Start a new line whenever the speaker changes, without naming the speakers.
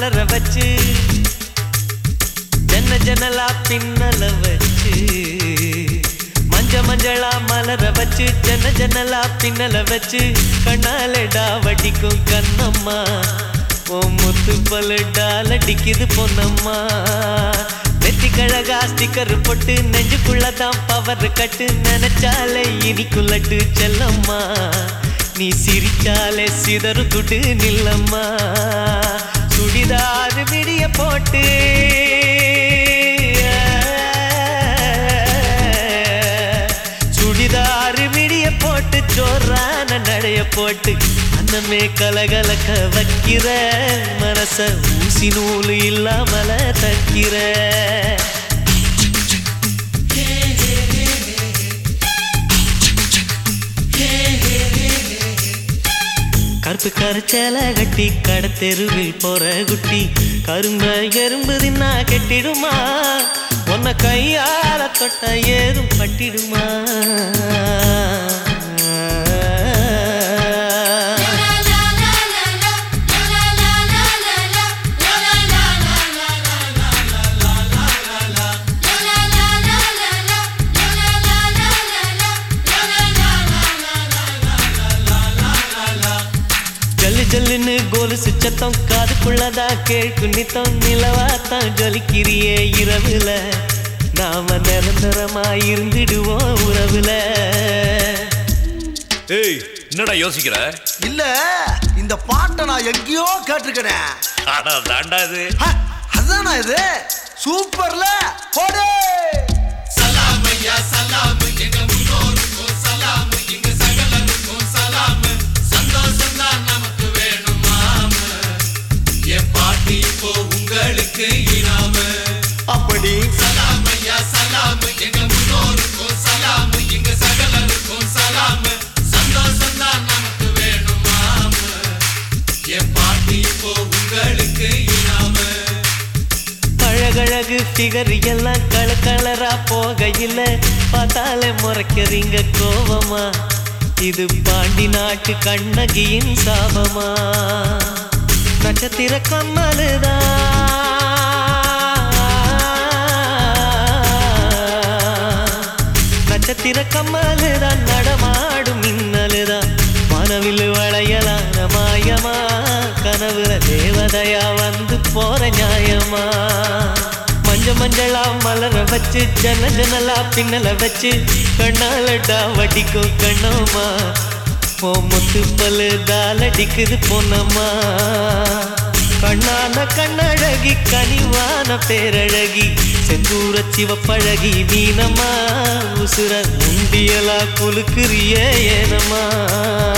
மலர வச்சு ஜன்ன ஜன்னலா பின்னல வச்சு மஞ்ச மஞ்சளா மலர வச்சு ஜன்ன ஜன்னலா பின்னல வச்சு கண்ணாலடா வடிக்கும் கண்ணம்மா ஓ முத்து பல்லடால் அடிக்குது பொன்னம்மா நெத்தி கழகா ஸ்டிக்கர் போட்டு நெஞ்சுக்குள்ளதான் பவர் கட்டு நினைச்சாலே இனிக்குள்ளட்டு செல்லம்மா நீ சிரிச்சாலே சிதறு துட்டு நில்லம்மா சுடிதார் விடிய போட்டு சுடிதார் விடிய போட்டு ஜோரான நடைய போட்டு அன்னமே கலகலக்க வைக்கிற மனச ஊசி நூல் இல்லாமல தக்கிற கருப்பு கரைச்சல கட்டி கடத்தெருவில் போற குட்டி கரும்ப எறும்பு தின்னா கெட்டிடுமா உன்னை கையால தொட்ட ஏதும் பட்டிடுமா ஜல்லு ஜல்லுன்னு கோலுசு சத்தம் காதுக்குள்ளதா கேட்கு நித்தம் நிலவாத்தான் ஜொலிக்கிறியே இரவுல நாம நிரந்தரமா இருந்திடுவோம் உறவுல
ஏய் என்னடா யோசிக்கிற
இல்ல இந்த பாட்டை நான் எங்கேயோ கேட்டிருக்கேன்
ஆனா தாண்டா இது
அதானா இது சூப்பர்ல போடு அப்படி
அழகழகு ஃபிகர் எல்லாம் கல கலரா போகையில பார்த்தாலே முறைக்கிறீங்க கோவமா இது பாண்டி நாட்டு கண்ணகியின் சாபமா நட்சத்திர கம்மலுதான் நட்சத்திர கம்மலுதான் நடமாடும் மின்னலுதான் மனவில் வளையலான மாயமா கனவுல தேவதையா வந்து போற நியாயமா மஞ்ச மஞ்சளா மலர வச்சு ஜன ஜனலா பின்னல வச்சு கண்ணாலடா வடிக்கும் கண்ணம்மா ஓ முத்து பல்லு தாளடிக்குது பொன்னம்மா கண்ணான கண்ணழகி கனிவான பேரழகி செந்தூர சிவப்பழகி மீனம்மா உசுர உண்டியலா குலுக்குறிய ஏனம்மா